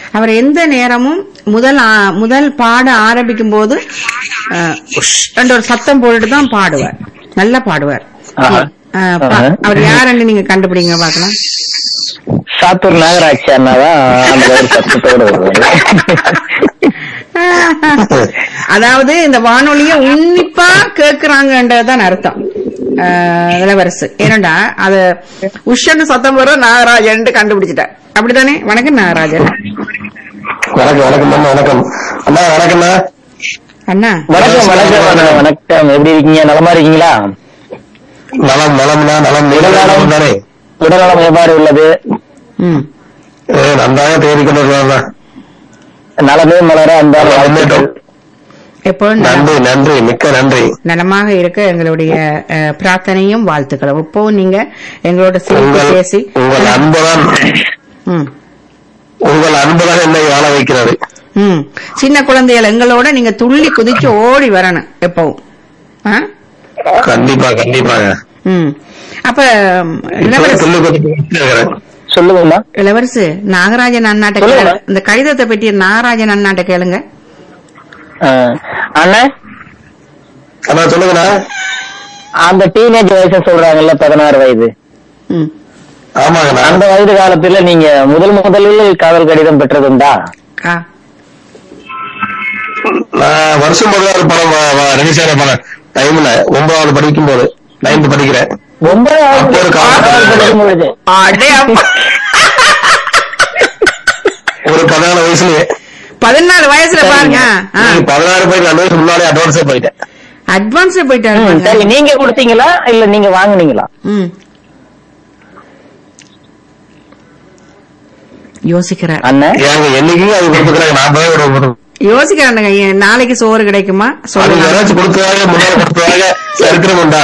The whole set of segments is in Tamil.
அவர் எந்த நேரமும் முதல் ஆ- முதல் பாட ஆரம்பிக்கும் போது அஹ், உஷ் என்ற ஒரு சத்தம் போட்டுட்டு தான் பாடுவார் நல்லா பாடுவார் ஆஹா. அஹ், பா- ஆஹா. அவர் யாருன்னு நீங்க கண்டுபிடிங்க பாக்கலாம் சாத்தூர் நாகராட்சி அண்ணாதான் அந்த ஒரு சத்தத்தோட வருவாரு அதாவது இந்த வானொலிய உன்னிப்பா கேக்குறாங்கன்றதுதான் அர்த்தம் அஹ், இளவரசு ஏனண்டா அது உஷன்னு சத்தம் வரும் நாகராஜன் கண்டுபிடிச்சிட்டேன் அப்படித்தானே வணக்கம் நாகராஜன் வணக்கம் வணக்கம் அண்ணா வணக்கம் அண்ணா வணக்கம்ண்ணா அண்ணா வணக்கம் வணக்கம் அண்ணா, வணக்கம் எப்படி இருக்கீங்க நலமா இருக்கீங்களா நலம் நலம்ண்ணா நலம் உடல் நலம். தானே உடல்நலம் எவ்வாறு உள்ளது ம் ஏ, நன்றாக தேடி கொண்டு வருவாங்க நலமே மலர அன்பான வாழ்த்துக்கள் எப்பொழுதும் நலம்- நன்றி நன்றி மிக்க நன்றி நலமாக இருக்க எங்களுடைய அஹ், பிரார்த்தனையும் வாழ்த்துக்களும் இப்போ நீங்க எங்களோட சிரித்து உங்கள் பேசி உங்கள் அன்புதான் ம் உங்கள் அன்புதான் என்னை வாழ வைக்கிறது ம் சின்ன குழந்தைகள் எங்களோட நீங்க துள்ளி குதிச்சு ஓடி வரணும் எப்பவும் ஆ? கண்டிப்பா கண்டிப்பாங்க ம் அப்ப ம், இப்பவே இளவரசு சொல்லி கொடுத்துருக்கிறேன் சொல்லுங்கம்மா இளவரசு நாகராஜன் அண்ணாட்ட சொல்லுங்க. கேளு இந்த கடிதத்தை பற்றி நாகராஜன் அண்ணாட்ட கேளுங்க அஹ், அண்ணா அண்ணா சொல்லுங்கண்ணா அந்த டீனேஜ் வயசு சொல்றாங்கல்ல பதினாறு வயது ம் ஆமாங்கண்ணா அந்த வயது காலத்துல நீங்க முதல் முதலில் காதல் கடிதம் பெற்றதுண்டா ஆ நான் வருஷம் முதலாவது படம் ரிலீஸ் ஆன படம் டைம்ல ஒன்பதாவது படிக்கும் போது நைன்த் படிக்கிறேன் ஒன்பதாவது அப்போ ஒரு காதல் காதல் படிக்கும் பொழுது அடே அப்பா. ஒரு பதினாலு வயசுலயே பதினாலு வயசுல பாருங்க ஆ. நீங்க பதினாறு போய் ரெண்டு வயசு முன்னாலே அட்வான்ஸே போயிட்டேன் அட்வான்ஸே போயிட்டாரு ம், சரி பாருங்க. நீங்க கொடுத்தீங்களா இல்ல நீங்க வாங்குனீங்களா ம் யோசிக்கிறார் அண்ணன் ஏங்க என்னைக்கும் அது கொடுத்துக்கிறாங்க நான் போய் ஒரு யோசிக்கிறானுங்க ஏன் நாளைக்கு சோறு கிடைக்குமா அது சொல்லுங்க யாராச்சும் கொடுத்ததாக முன்னாடி கொடுத்ததாக சரித்திரம் உண்டா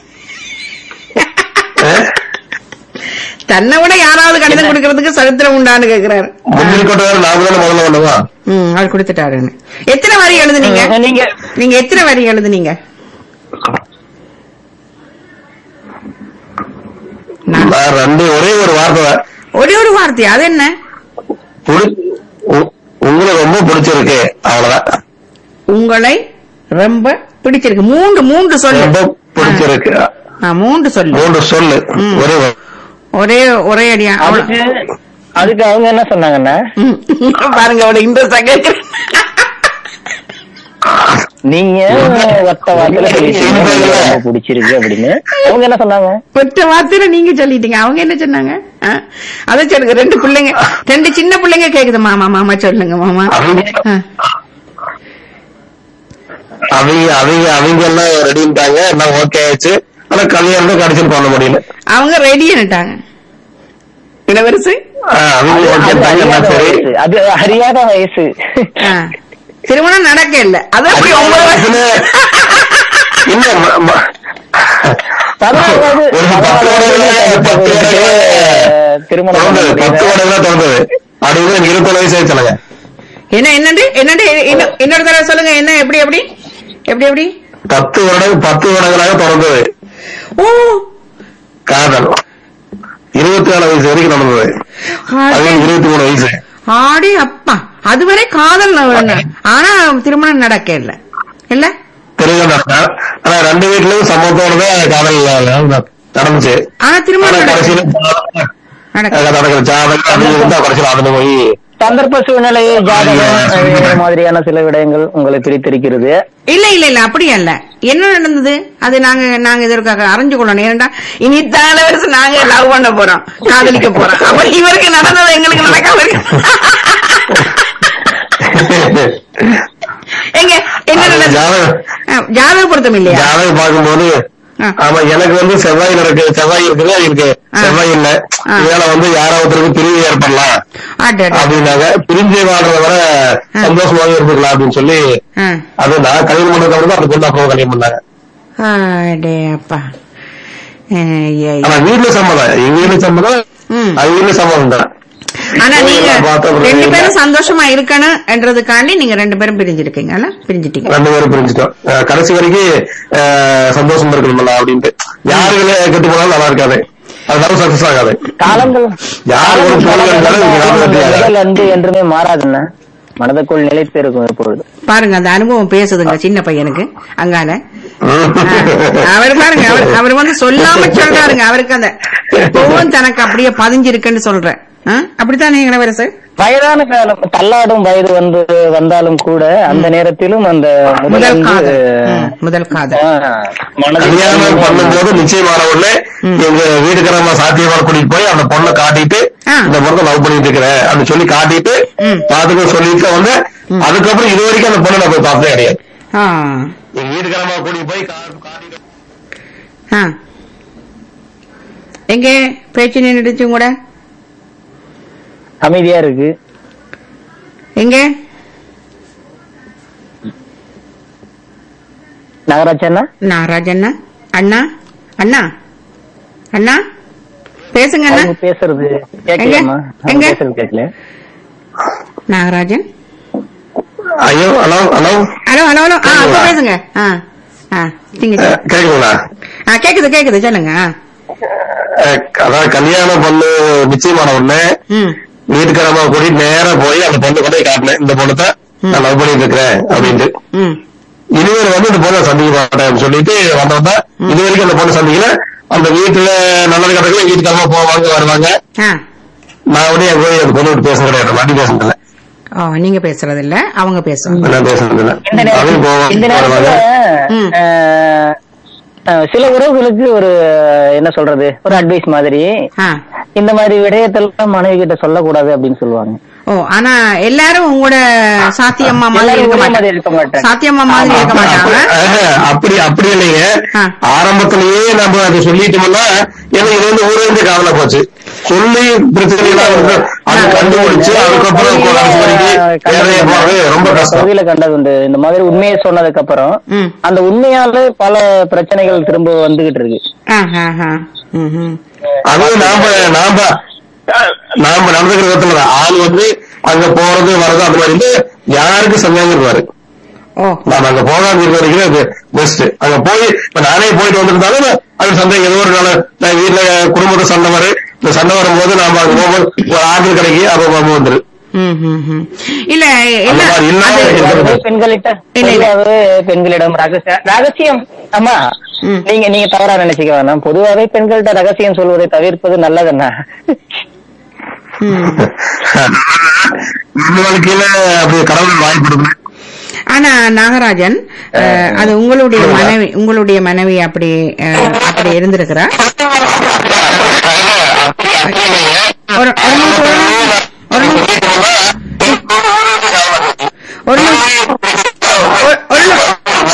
அஹ்? தன்னை விட யாராவது கடிதம் கொடுக்கறதுக்கு சரித்திரம் உண்டான்னு கேக்குறாரு முந்திரி கொட்டை நாம தானே முதல்ல பண்ணுவா ம் அவர் கொடுத்துட்டாருன்னு எத்தனை வரி எழுதுனீங்க நீங்க நீங்க எத்தனை வரி எழுதுனீங்க நான் நான் ரெண்டு ஒரே ஒரு வார்த்தை தான். ஒரே ஒரு வார்த்தை அது என்ன புடி- உ- உங்களை ரொம்ப பிடிச்சிருக்கு அவ்வளவுதான் உங்களை ரொம்ப பிடிச்சிருக்கு மூன்று மூன்று சொல்லு ரொம்ப பிடிச்சிருக்கு ஆ, மூன்று சொல்லு மூன்று சொல்லு ம். ஒரே வா- ஒரே ஒரே அடியா அதுக்கு அதுக்கு அவங்க என்ன சொன்னாங்கண்ணா ம். பாருங்க அவளை இன்ட்ரெஸ்டா கேக்குறேன் நீங்க ஒத்த வார்த்தையில சொல்லிட்டீங்க உங்களுக்கு ரொம்ப பிடிச்சிருக்கு அப்படின்னு அவங்க என்ன சொன்னாங்க ஒற்ற வார்த்தையில நீங்க சொல்லிட்டீங்க அவங்க என்ன சொன்னாங்க ஆ? அதை சொல்லுங்க ரெண்டு பிள்ளைங்க ரெண்டு சின்ன பிள்ளைங்க கேக்குது மாமா மாமா சொல்லுங்க மாமா அவங்க ஆ. அவங்க அவங்க அவங்க எல்லாம் ரெடிட்டாங்க எல்லாம் ஓகே ஆயிடுச்சு ஆனா கல்யாணம் தான் கடைசியில் பண்ண முடியல அவங்க ரெடின்னுட்டாங்க இளவரசு ஆ, அவங்க ஓகே அது தாங்க அறியாத சரி வயசு அது அறியாத வயசு ஆ. திருமணம் நடக்க இல்ல அது அப்படி ஒன்பது வயசு வயசுல இல்ல ம- ம- பதினாறு வயது ஒரு பத்து பதினாறு வருடங்களா, வயதுல பத்து வருடங்களா திருமணம் பண்ண தொடர்ந்தது பத்து முடியல. வருடங்களா தொடர்ந்தது அது வந்து எனக்கு இருபத்தொரு வயசு ஆயிடுச்சுலங்க என்ன என்னண்டு என்னண்டு இன்னொ- இன்னொரு தடவை சொல்லுங்க என்ன எப்படி எப்படி எப்படி எப்படி பத்து வருடம் பத்து வருடங்களாக தொடர்ந்தது ஓ காதல் இருபத்தி நாலு வயசு வரைக்கும் நடந்தது அது ஆடி- இருபத்தி மூணு வயசு ஆடி அப்பா அதுவரை காதல் ந- ஆனா திருமணம் நடக்க இல்ல இல்ல பெரிய நடந்தா ஆனா ரெண்டு வீட்லயும் சம்மத்தோட தான் காதல் நடந்துச்சு ஆனா ஆனா திருமணம் நடக்க கடைசியில நடக்க நடக்கிற ஜாதகம் அது இருந்தா கடைசியில் அதுல போய் சந்தர்ப்ப சூழ்நிலை ஜாதகம் அதே மாதிரியான சில விடயங்கள் உங்களை பிரித்திருக்கிறது இல்ல இல்ல இல்ல அப்படி அல்ல என்ன நடந்தது அது நாங்க நாங்க இதற்காக அறிஞ்சு கொள்ளணும் ஏன்டா இனி தான வருஷம் நாங்க லவ் பண்ண போறோம் காதலிக்க போறோம் அப்ப இவருக்கு நடந்தது எங்களுக்கு நடக்காம இருக்கு எங்க என்ன அது நடந்தது ஜாதகம் ஆ, ஜாதக பொருத்தம் இல்லையா ஜாதகம் பார்க்கும்போது ஆ. ஆமா எனக்கு வந்து செவ்வாய் நடக்கு செவ்வாய் இருக்குது அது இருக்கு ஆ. செவ்வாய் இல்ல ஆ. இதனால வந்து யாராவதுக்கு பிரிவு ஏற்படலாம் அடடா. அப்படின்னாங்க பிரிஞ்சு வாழ்றத விட ஆ. சந்தோஷமாக இருந்துக்கலாம் அப்படின்னு சொல்லி ஆ. அது நான் கல்யாணம் பண்ணதுக்கு அப்புறம் தான் அந்த பொண்ணு அப்பாவும் கல்யாணம் பண்ணாங்க அடே அப்பா ஐயா, ஐயா. ஆனா வீட்டுல சம்மதம் எங்க வீட்டுல சம்மதம் ம். அது வீட்டுல சம்மதம் தான் ஆனா நீங்க எல்லாம் பார்த்த பிறகு ரெண்டு இல்ல. பேரும் சந்தோஷமா இருக்கணும் என்றதுக்காண்டி நீங்க ரெண்டு பேரும் பிரிஞ்சிருக்கீங்கல்ல பிரிஞ்சிட்டீங்க ரெண்டு பேரும் பிரிஞ்சுட்டோம் அஹ் கடைசி வரைக்கும் அஹ், சந்தோஷம் இருக்கணும்ல அப்படின்ட்டு யாருகளே கெட்டு போனாலும் நல்லா இருக்காது அது லவ் சக்சஸ் ஆகாது காலங்கள் யார் ஒரு காலங்கள் தோல்வி இருந்தாலும் கடந்து இது வெற்றி ஆகாது. முதல் அன்பு என்றுமே மாறாதுண்ணா மனதுக்குள் நிலைத்து இருக்கும் எப்பொழுது பாருங்க அந்த அனுபவம் பேசுதுங்க சின்ன பையனுக்கு அங்கால ம். அவர் பாருங்க அவர் அவர் வந்து சொல்லாம சொல்றாருங்க அவருக்கு அந்த இப்பவும் தனக்கு அப்படியே பதிஞ்சிருக்குன்னு சொல்றேன் ஆ? அப்படித்தானே இளவரசு வயதான காலம் தள்ளாடும் வயது வந்து வந்தாலும் கூட அந்த நேரத்திலும் அந்த முதல் முதல் அன்பு, காதல் ம், முதல் காதல் ஆ, மனதில் கல்யாணம் பண்ணும்போது நிச்சயமான உடனே எங்க வீட்டுக்காரமா சாத்தியமான கூட்டிட்டு போய் அந்த பொண்ணை காட்டிட்டு ஆ. இந்த பொண்ணை லவ் பண்ணிட்டு இருக்கிறேன் அப்படின்னு சொல்லி காட்டிட்டு ம். பாத்துக்க சொல்லிட்டு வந்து அதுக்கப்புறம் இது வரைக்கும் அந்த பொண்ணை நான் போய் பார்த்ததே கிடையாது ஆ எங்க வீட்டுக்காரமா கூட்டிட்டு போய் கா- காட்டிட்டு ஆ எங்க பேச்சு நின்றுச்சு கூட அமைதியா இருக்கு எங்க நாகராஜ் அண்ணா நாகராஜ் அண்ணா அண்ணா அண்ணா அண்ணா பேசுங்க அண்ணா அவங்க பேசுறது கேட்கலாமா அவங்க எங்க? பேசுறது கேட்கல நாகராஜன் ஐயோ hello hello hello hello hello ஆ அப்ப பேசுங்க ஆ ஆ நீங்க சொல்லுங்க. கேக்குதுங்களா ஆ கேக்குது கேக்குது சொல்லுங்க ஆ. அஹ், அதாவது கல்யாணம் பண்ணு நிச்சயமான உடனே ம் வீட்டுக்காரமா கூட்டிட்டு நேரா போய் அந்த பொண்ணு கொண்டு போய் காட்டினேன் இந்த பொண்ணை தான் நான் லவ் பண்ணிட்டு இருக்கிறேன் அப்படின்ட்டு ம் இனிமேல் வந்து இந்த பொண்ணை சந்திக்க மாட்டேன் அப்படின்னு சொல்லிட்டு வந்தவன் தான் இது வரைக்கும் அந்த பொண்ணு சந்திக்கல அந்த வீட்டுல நல்லது கிடக்கல வீட்டுக்காரமா போவாங்க வருவாங்க ஆ நான் உடனே போய் அந்த பொண்ணு விட்டு பேச கிடையாது மாட்டி பேசுனதில்ல ஓ நீங்க பேசுறது இல்ல அவங்க பேசுவாங்க நான் பேசுனதில்ல இந்த நேரத்துல அவங்க போவாங்க இந்த நேரத்துல வருவாங்க ம். அஹ், அஹ், சில உறவுகளுக்கு ஒரு என்ன சொல்றது ஒரு அட்வைஸ் மாதிரி ஆ இந்த மாதிரி விடயத்தெல்லாம் மனைவி கிட்ட சொல்லக்கூடாது அப்படின்னு சொல்லுவாங்க ஓ ஆனா எல்லாரும் உங்களோட சாத்தியம்மா மாதிரி எல்லாரும் இருக்க ஒரே மாதிரி மாட்டாங்க இருக்க மாட்டாங்க. சாத்தியம்மா மாதிரி இருக்க மாட்டாங்க ஆஹ், அப்படி அப்படி இல்லைங்க ஆ. ஆரம்பத்திலேயே நம்ம அதை சொல்லிட்டோம்னா ஏன்னா இது வந்து ஊரே காவல போச்சு சொல்லி பிரச்சனை எல்லாம் வந்து அதை கண்டுபிடிச்சு அதுக்கப்புறம் கடைசி வரைக்கும் வேலையை போறது ரொம்ப கஷ்டம் பகுதியில கண்டது உண்டு இந்த மாதிரி உண்மையை சொன்னதுக்கு அப்புறம் ம் அந்த உண்மையால பல பிரச்சனைகள் திரும்ப வந்துகிட்டு இருக்கு ஆ ஆ ஆ ம் ம் அதுவும் நாம நாம நாம நடந்துக்கிற விதத்துல தான். ஆள் வந்து அங்க போறது வர்றது அந்த மாதிரி இருந்து யாருக்கு சந்தேகம் இருப்பாரு ஓ நாம அங்க போகாம இருக்க வரைக்கும் அது பெஸ்ட் அங்க போய் இப்ப நானே போயிட்டு வந்திருந்தாலும் அது சந்தேகம் ஏதோ ஒரு நாள் நான் வீட்டுல குடும்பத்தை சண்டை வரும் இந்த சண்டை வரும்போது நாம அங்க போகும்போது ஒரு ஆர்டர் கிடைக்கி அப்ப போக வந்துரு ம் ம் ம் இல்ல அந்த என்ன மாதிரி இல்லாம அது- இருக்கிறது. பொதுவாகவே பெண்களிட்ட இல்ல, இல்ல. பொதுவாகவே பெண்களிடம் ரகசியம் ரகசியம் ஆமா ம். நீங்க நீங்க தவறா நினைச்சுக்க வேணாம் பொதுவாகவே பெண்கள்ட்ட ரகசியம் சொல்வதை தவிர்ப்பது நல்லதுண்ணா ம். நம்ம வாழ்க்கையில அப்படி கடவுள் வாய்ப்பு கொடுக்கணும் ஆனா நாகராஜன் அஹ், அது உங்களுடைய மனைவி உங்களுடைய மனைவி அப்படி அஹ், அப்படி இருந்திருக்கிறா ஒரு ஒரு நிமிஷம், ஒரு நிமிஷம், ஒரு நிமிஷம் ஒரு- ஒரு நிமிஷம்.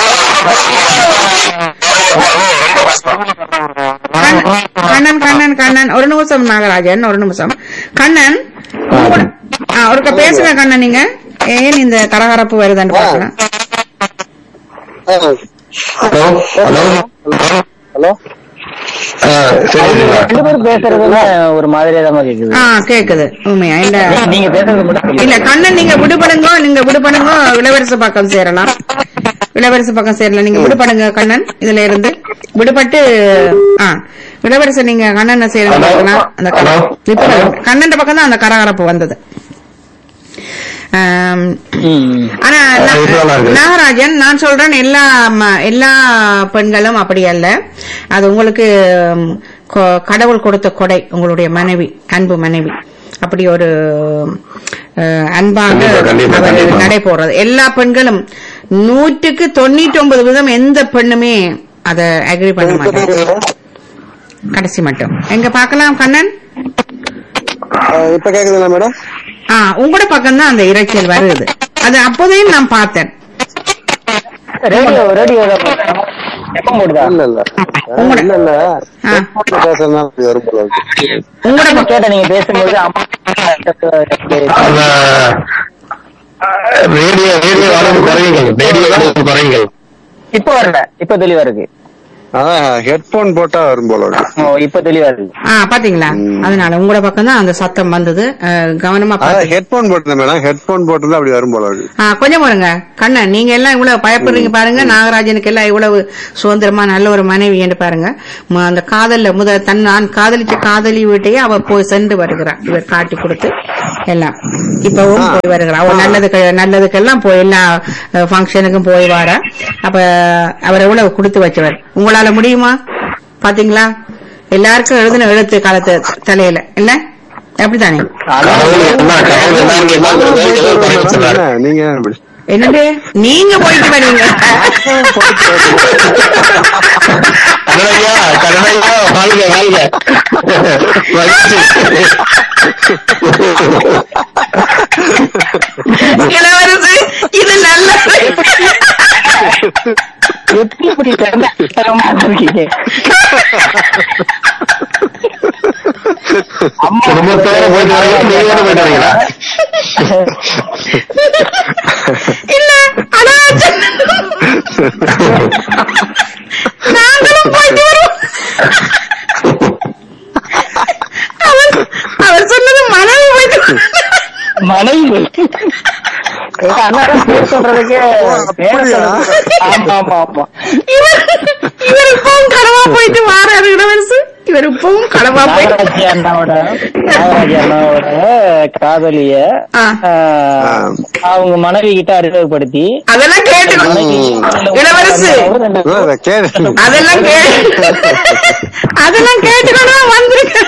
கண்ணன், கண்ணன் கண்ணன் கண்ணன் ஒரு நிமிஷம் நாகராஜன் ஒரு நிமிஷம் கண்ணன் உங்க கூட- ஆ, ஒருக்க பேசுங்க கண்ணன் நீங்க ஏன் இந்த கரகரப்பு வருதுன்னு பார்க்கலாம் ஹலோ ஹலோ ஹலோ ஆ, சரி சரிங்களா ரெண்டு பேரும் பேசுறதுல ஒரு மாதிரியா தான் கேக்குது ஆ கேக்குது உண்மையா இல்ல நீ- நீங்க பேசுறது மட்டும் இல்ல கேக்குது. கண்ணன் நீங்க விடுபடுங்க நீங்க விடுபடுங்க இளவரசு பக்கம் சேரலாம் இளவரசு பக்கம் சேரலாம் நீங்க விடுபடுங்க கண்ணன் இதுல இருந்து விடுபட்டு ஆ இளவரசு நீங்க கண்ணனை சேருங்க ஹலோ. பார்க்கலாம் அந்த கர- ஹலோ. இப்ப கண்ணன் பக்கம் தான் அந்த கரகரப்பு வந்தது ஆம், ம். ஆனா ஆ, நா- இது நல்லா இருக்கு. நாகராஜன் நான் சொல்றேன் எல்லா ம- எல்லா பெண்களும் அப்படி அல்ல அது உங்களுக்கு ம், கொ- கடவுள் கொடுத்த கொடை உங்களுடைய மனைவி அன்பு மனைவி அப்படி ஒரு அஹ், அன்பாக கண்டிப்பா, கண்டிப்பா, அவர் கண்டிப்பா. நடை போடுறது எல்லா பெண்களும் நூற்றுக்கு தொண்ணூற்றி ஒன்பது வீதம் எந்த பெண்ணுமே அதை அக்ரி பண்ண மாட்டாங்க கடைசி மட்டும் எங்க பார்க்கலாம் கண்ணன் இப்ப கேக்குதுங்களா மேடம் ஆ உங்களோட பக்கம் தான் அந்த இரைச்சல் வருது அது அப்போதையும் நான் பார்த்தேன் ரேடியோ ரேடியோ எப்ப போடுதா இல்ல இல்ல உங்களோட- இல்ல இல்ல ஆ. பேசுறதுனால இப்படி வரும் போல இருக்கு. உங்களோட நான் பக்கம் கேட்டேன் நீங்க பேசும்போது அம்மா அந்த ரேடியோ ரேடியோ அளவு குறையுங்கள் ரேடியோ அளவு குறையுங்கள் இப்ப வரல இப்ப தெளிவா இருக்கு அதான் ஹெட்போன் போட்டா வரும் போல இருக்கு ஓ, இப்ப தெளிவா இருக்கு ஆ பாத்தீங்களா அதனால உங்களோட பக்கம் தான் அந்த சத்தம் வந்தது அஹ், கவனமா அதான் பாத்து ஹெட்போன் போட்டிருந்தேன் மேடம் ஹெட்போன் போட்டிருந்தா அப்படி வரும் போல இருக்கு ஆ, கொஞ்சம் பாருங்க கண்ணன் நீங்க எல்லாம் இவ்வளவு பயப்படுறீங்க பாருங்க நாகராஜனுக்கு எல்லாம் இவ்வளவு சுதந்திரமா நல்ல ஒரு மனைவி என்று பாருங்க ம- அந்த காதல்ல முத தன் நான் காதலிச்ச காதலி வீட்டையே அவ போய் சென்று வருகிறார் இவர் காட்டி கொடுத்து எல்லாம் இப்பவும் போய் வருகிறார் அவ நல்லதுக்கு நல்லதுக்கெல்லாம் போய் எல்லா ஃபங்க்ஷனுக்கும் போய் வாரா அப்ப அவர் எவ்வளவு கொடுத்து வச்சவர் உங்களால முடியுமா பாத்தீங்களா எல்லாருக்கும் எழுதின எழுத்து காலத்து தலையில இல்ல அப்படித்தானே கடவுள் என்ன கடவுள் என்ன என்னங்கிறத ஏதோ படைச்சு சொல்றாரு. என்ன, நீங்க என்ன இப்படி? என்னது நீங்க போயிட்டு வரீங்க கருணையா கருணையா வாழ்க வாழ்க மகிழ்ச்சி. இளவரசி இது நல்ல எப்படி இப்படி திறந்த தரமா இருக்கீங்க அம்மா குடும்பத்தோட போயிட்டு வரீங்களா நீங்க போயிட்டு வரீங்களா இல்ல அனாச்ச நாங்களும் போயிட்டு வருவோம் அவர் அவர் சொன்னது மனைவி போயிட்டு வரும். மனைவி அண்ணாதான் பேர் சொல்றதுக்கே பேர் அப்படியா? சொல்றதுக்கு- ஆமா ஆமா ஆமா இவர் இவர் இப்பவும் களவா போயிட்டு வாராரு இளவரசு இவர் இப்பவும் களவா போயிட்டு நாகராஜி அண்ணாவோட நாகராஜி அண்ணாவோட காதலிய ஆ. ஆஹ், அவங்க மனைவி கிட்ட அறிமுகப்படுத்தி அதெல்லாம் கேட்டுக்கணும் இளவரசு அதான் இதை கேளு. அதெல்லாம் கே அதெல்லாம் கேட்டுக்கணும் வந்திருக்கேன்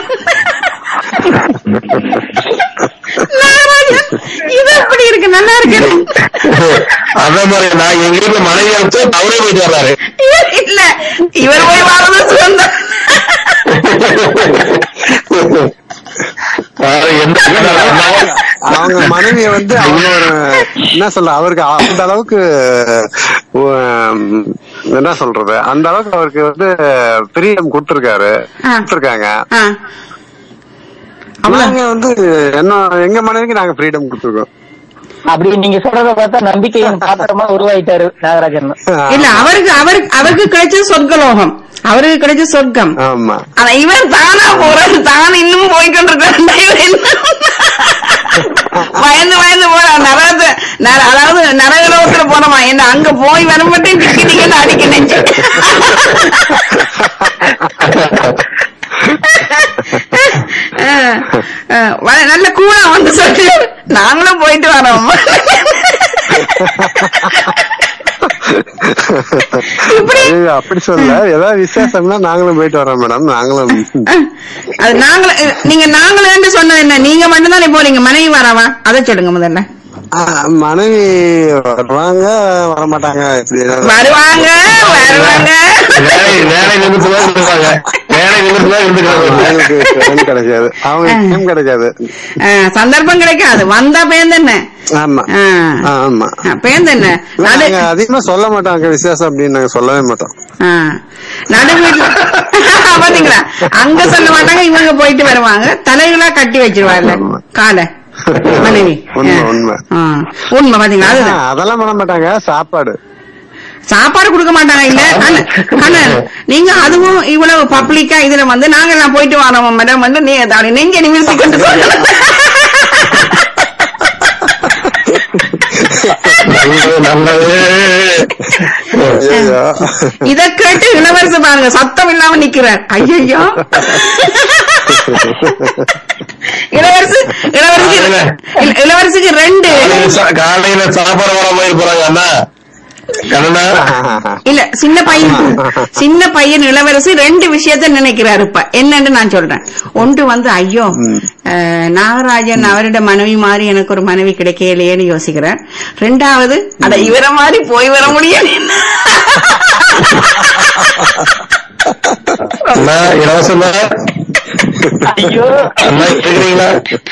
நாகராஜன் இது எப்படி இருக்கு நல்லா இருக்கு அதே மாதிரி நான் எங்க வீட்டுல மனைவி அனுப்பிச்சு அவரே போயிட்டு வர்றாரு இவர் இல்ல இவர் போய் வாழ்றது சுதந்திரம் வேற எந்த அவங்க மனைவிய வந்து அவங்க ஒரு என்ன சொல்ற அவருக்கு அந்த அளவுக்கு உம், என்ன சொல்றது அந்த அளவுக்கு அவருக்கு வந்து ஃப்ரீடம் கொடுத்திருக்காரு ஆ. கொடுத்திருக்காங்க ஆ. அவ்வளவு நாங்க வந்து என்ன எங்க மனைவிக்கு நாங்க ஃப்ரீடம் கொடுத்துருக்கோம் அப்படி நீங்க சொல்றத பார்த்தா நம்பிக்கையின் பாத்திரமா உருவாயிட்டாரு நாகராஜன் இல்ல அவருக்கு அவருக்கு அவருக்கு கிடைச்சது சொர்க்கலோகம் அவருக்கு கிடைச்ச சொர்க்கம் ஆமா ஆனா இவர் தானா போறாரு தான் இன்னும் போய்கொண்டிருக்காரு இவர் என்ன பயந்து பயந்து போற நரகத்து நர- அதாவது நரகலோகத்துல போனமா என்ன அங்க போய் வர மட்டும் டிக்கி டிக்கெட் அடிக்க நெஞ்சு அஹ், அஹ், வ- நல்ல கூலா வந்து சொல்லி நாங்களும் போயிட்டு வரோம் இப்படி ஐயோ, அப்படி சொல்ல ஏதாவது விசேஷம்னா நாங்களும் போயிட்டு வரோம் மேடம் நாங்களும் அது நாங்கள நீங்க நாங்களே சொன்னது என்ன நீங்க மட்டும்தானே போறீங்க மனைவி வரவா அதை சொல்லுங்க முதல்ல ஆ, மனைவி வருவாங்க வரமாட்டாங்க இப்படி ஏதாவது- வருவாங்க வருவாங்க வேலை வேலை நிமித்து தான் இருப்பாங்க வேலை நிமித்து தான் இருந்துக்கிறாங்க அவங்களுக்கு time கிடைக்காது அவங்க டைம் கிடைக்காது அஹ், சந்தர்ப்பம் கிடைக்காது வந்தா பேந்தென்ன ஆமா அஹ், ஆ, ஆமா அஹ், பேந்தென்ன இல்ல, நடு நாங்க அதிகமா சொல்ல மாட்டோம் அங்க விசேஷம் அப்படின்னு நாங்க சொல்லவே மாட்டோம் அஹ், நடு வீட்டுல பாத்தீங்களா அங்க சொல்ல மாட்டாங்க இவங்க போயிட்டு வருவாங்க தலைகளா கட்டி வச்சிருவாங்க காலை மனைவி உண்மை, அஹ். உண்மை. அஹ், உண்மை பாத்தீங்களா ஆ, அதுதான் அதெல்லாம் பண்ண மாட்டாங்க சாப்பாடு சாப்பாடு கொடுக்க மாட்டாங்க இல்ல அண்ணன், அண்ணன் நீங்க அதுவும் இவ்வளவு பப்ளிக்கா இதுல வந்து நாங்க எல்லாம் போயிட்டு வரோம் மேடம் வந்து நீ அப்படி நெஞ்ச நிமிர்த்தி கொண்டு சொல்லணும். நல்லது நல்லது ஐயோ. இத கேட்டு இளவரசு பாருங்க சத்தம் இல்லாம நிக்கிறார் ஐயோ இளவரசு இளவரசி இல்ல, இளவரசிக்கு ரெண்டு காலையில சா- காலையில சாப்பாடு வர போயிட்டு போறாங்க அண்ணா கண்ணா இல்ல சின்ன பையன் சின்ன பையன் இளவரசி ரெண்டு விஷயத்த நினைக்கிறாரு இப்ப என்னன்னு நான் சொல்றேன் ஒன்று வந்து ஐயோ அஹ், நாகராஜன் அவரோட மனைவி மாதிரி எனக்கு ஒரு மனைவி கிடைக்கலையேன்னு யோசிக்கிறேன் ரெண்டாவது அட இவர மாதிரி போய் வர முடியல அண்ணா இலவசம் தான் ஐயோ அண்ணா கேக்குறீங்களா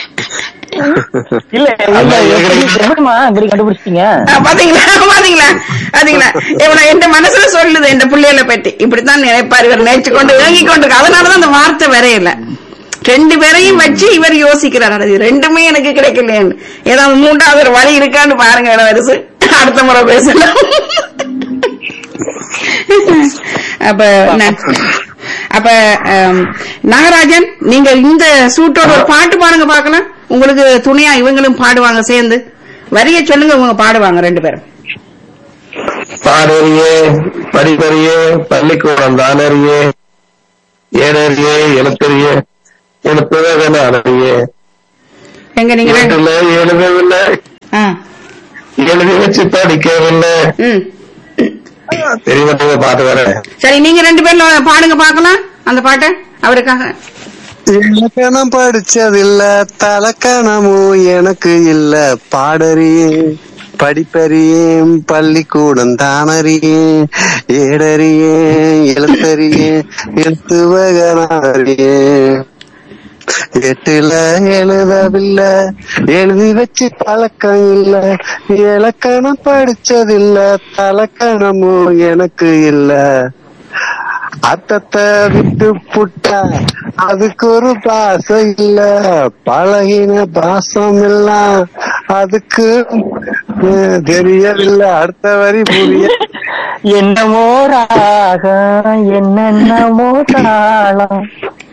இல்ல இல்ல எப்படி எப்படிம்மா இப்படி கண்டுபிடிச்சிட்டீங்க அஹ், பாத்தீங்களா பாத்தீங்களா பாத்தீங்களா இவனை என் மனசுல சொல்லுது என் பிள்ளைகளை பற்றி இப்படித்தான் நினைப்பாரு இவர் நினைச்சு கொண்டு ஏங்கி கொண்டு அதனாலதான் அந்த வார்த்தை வரையல ரெண்டு பேரையும் வச்சு இவர் யோசிக்கிறார் அட, இது ரெண்டுமே எனக்கு கிடைக்கலையேன்னு ஏதாவது மூன்றாவது ஒரு வழி இருக்கான்னு பாருங்க இளவரசு அடுத்த முறை பேசலாம் அப்ப ந- அப்ப ஆம், நாகராஜன் நீங்க இந்த சூட்டோட ஒரு பாட்டு பாடுங்க பார்க்கலாம் உங்களுக்கு துணையா இவங்களும் பாடுவாங்க சேர்ந்து வரிய சொல்லுங்க இவங்க பாடுவாங்க ரெண்டு பேரும் பாடறியே படிப்பறியே பள்ளிக்கூடம் தானறியே ஏனறியே எழுத்தறியே எழுத்துவதன அறறியே எங்க நீங்க ரெண்டு- வீட்டுல எழுதவில்லை ஆ, எழுதி வச்சு படிக்கவில்லை ம். தெரிய பாட்டு வேற சரி நீங்க ரெண்டு பேரும் பாடுங்க பார்க்கலாம் அந்த பாட்டை அவருக்காக இலக்கணம் படிச்சதில்ல தலக்கணமும் எனக்கு இல்ல பாடறியேன் படிப்பறியேன் பள்ளிக்கூடம் தானறியேன் ஏடறியேன் எழுத்தறியேன் எழுத்துவகனாரியேன் எட்டுல எழுதவில்லை எழுதி வச்சு பழக்கம் இல்ல இலக்கணம் படிச்சதில்ல தலக்கணமும் எனக்கு இல்ல அத்தத்தை விட்டு புட்டா அதுக்கு ஒரு பாசம் இல்ல பழகின பாசம் இல்ல அதுக்கு அஹ், தெரியவில்லை அடுத்த வரி புரிய என்னமோ ராகம் என்னென்னமோ தாளம்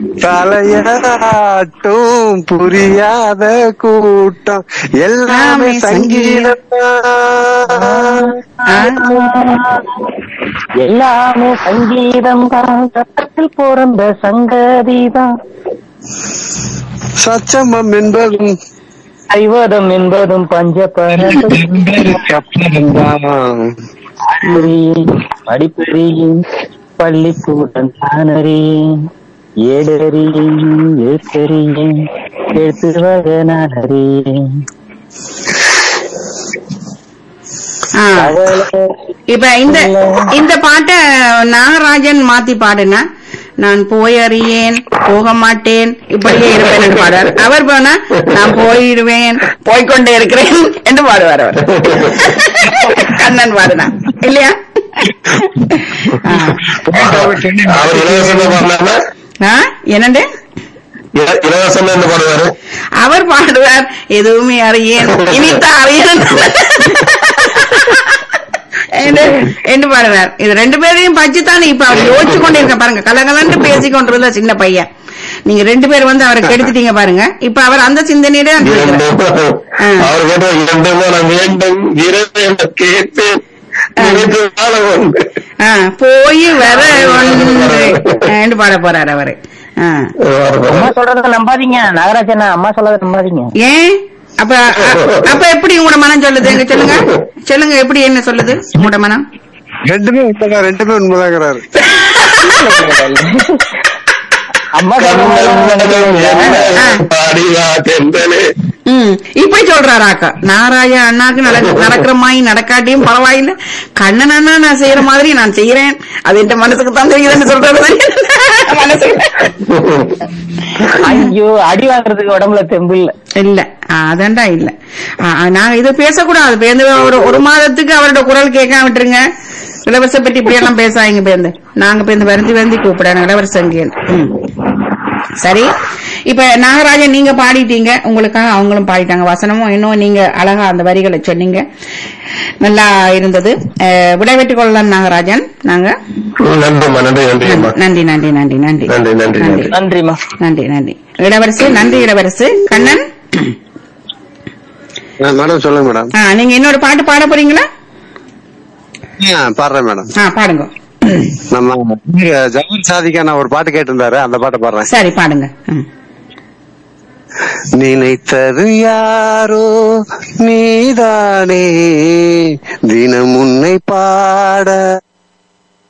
தலையாட்டும் புரியாத கூட்டம் எல்லாமே சங்கீதம் எல்லாமே சங்கீதம் தான் சட்டத்தில் பிறந்த சங்கதிதான் சச்சமம் என்பதும் ஐவதம் என்பதும் பஞ்சபரம் படிப்பறியும் பள்ளிக்கூடம் தானறியேன் ஏடறியேன் எழுத்தறியேன் எழுத்துவக நான் அறியேன் ஆ. இப்ப இந்த இந்த பாட்டை நாகராஜன் மாத்தி பாடுனா நான் போய் அறியேன் போக மாட்டேன் இப்படியே இருப்பேன் என்று பாடுவார் அவர் போனா நான் போயிடுவேன் போய்க்கொண்டே இருக்கிறேன் என்று பாடுவார் அவர் கண்ணன் பாடுனா இல்லையா ஆ. அவர் இலவசம் பாடினாருன்னா ஆ, என்னண்டு இல- இலவசம் என்ன பாடுவாரு அவர் பாடுவார் எதுவுமே அறியேன் இனித்த அறியேன் என்று என்று பாடுவார் இது ரெண்டு பேரையும் பச்சு தானே இப்ப அவர் யோசிச்சு கொண்டு இருக்க பாருங்க கலகலன்னு பேசிக் கொண்டிருந்த சின்ன பையன் நீங்க ரெண்டு பேர் வந்து அவரை கெடுத்துட்டீங்க பாருங்க இப்ப அவர் அந்த சிந்தனையிலே தான் இருக்கிறார். இரண்டும் ஆ. அவர் கேட்ட இரண்டும் நான் வேண்டும் இரவு என கேட்பேன் நினைத்து வாழ உண்டு. ஆ, போய் வர ஒன்று என்று பாட போறார் அவரு ஆ. அம்மா சொல்றத நம்பாதீங்க நாகராஜனா அம்மா சொல்றத நம்பாதீங்க ஏன் அப்ப அ- அப்ப எப்படி உங்களோட மனம் சொல்லுது எங்க சொல்லுங்க சொல்லுங்க எப்படி என்ன சொல்லுது உங்களோட மனம் ரெண்டுமே உண்மைதான் ரெண்டுமே உண்மைதாங்கிறாரு அம்மா கண்ணன் என்ன ஆ. பாடிவா தென்றலே ம் இப்படி சொல்றாராக்கா நாராய அண்ணாக்கு நடக்க நடக்கிற மாதிரி நடக்காட்டியும் பரவாயில்ல கண்ணன் அண்ணா நான் செய்யற மாதிரி நான் செய்யறேன் அது என் மனசுக்கு தான் தெரியுதுன்னு சொல்றது மனசுக்கு ஐயோ அடி வாங்குறதுக்கு உடம்புல தெம்பு இல்ல இல்ல அதான்டா இல்ல ஆ, நாங்க இது பேசக்கூடாது பேருந்து ஒரு ஒரு மாதத்துக்கு அவரோட குரல் கேட்காம விட்டுருங்க இளவரச பற்றி இப்படி எல்லாம் பேசாதீங்க பேருந்து நாங்க பேருந்து வருந்தி வருந்தி கூப்பிடணும் இளவரசங்கேன் ம் சரி இப்ப நாகராஜன் நீங்க பாடிட்டீங்க உங்களுக்காக அவங்களும் பாடிட்டாங்க வசனமும் இன்னும் நீங்க அழகா அந்த வரிகளை சொன்னீங்க நல்லா இருந்தது அஹ், விடைபெற்றுக் கொள்ளலாம் நாகராஜன் நாங்க நன்றிம்மா நன்றி நன்றிம்மா நன்றி நன்றி நன்றி நன்றி நன்றி, நன்றி, நன்றி. நன்றிமா நன்றி நன்றி இளவரசு நன்றி இளவரசு கண்ணன் மேடம் சொல்லுங்க மேடம் ஆ, நீங்க இன்னொரு பாட்டு பாட போறீங்களா ஆ, பாடுறேன் மேடம் ஆ பாடுங்க நம்ம இங்க ஜவஹர் சாதிக்கா நான் ஒரு பாட்டு கேட்டிருந்தாரு அந்த பாட்டை பாடுறேன் சரி பாடுங்க ம். நினைத்தது யாரோ நீதானே தினம் உன்னை பாட